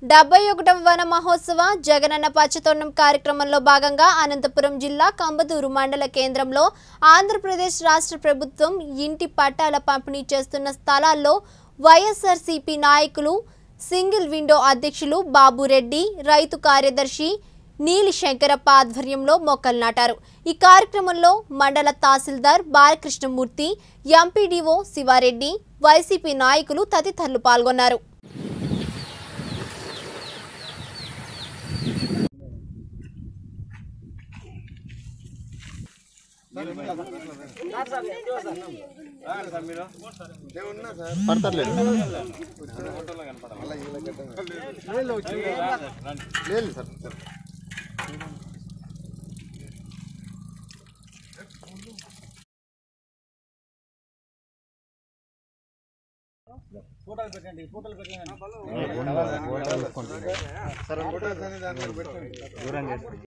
డెబ్బై ఒకటవ వన మహోత్సవ జగనన్న పచ్చతోరణం కార్యక్రమంలో భాగంగా అనంతపురం జిల్లా కంబదూరు మండల కేంద్రంలో ఆంధ్రప్రదేశ్ రాష్ట్ర ప్రభుత్వం ఇంటి పట్టాల పంపిణీ చేస్తున్న స్థలాల్లో వైఎస్ఆర్సీపీ నాయకులు సింగిల్ విండో అధ్యక్షులు బాబురెడ్డి రైతు కార్యదర్శి నీలి శంకరప్ప ఆధ్వర్యంలో మొక్కలు నాటారు ఈ కార్యక్రమంలో మండల తహసీల్దార్ బాలకృష్ణమూర్తి ఎంపీడీఓ శివారెడ్డి వైసీపీ నాయకులు తదితరులు పాల్గొన్నారు పడతారులేదు లేదు సార్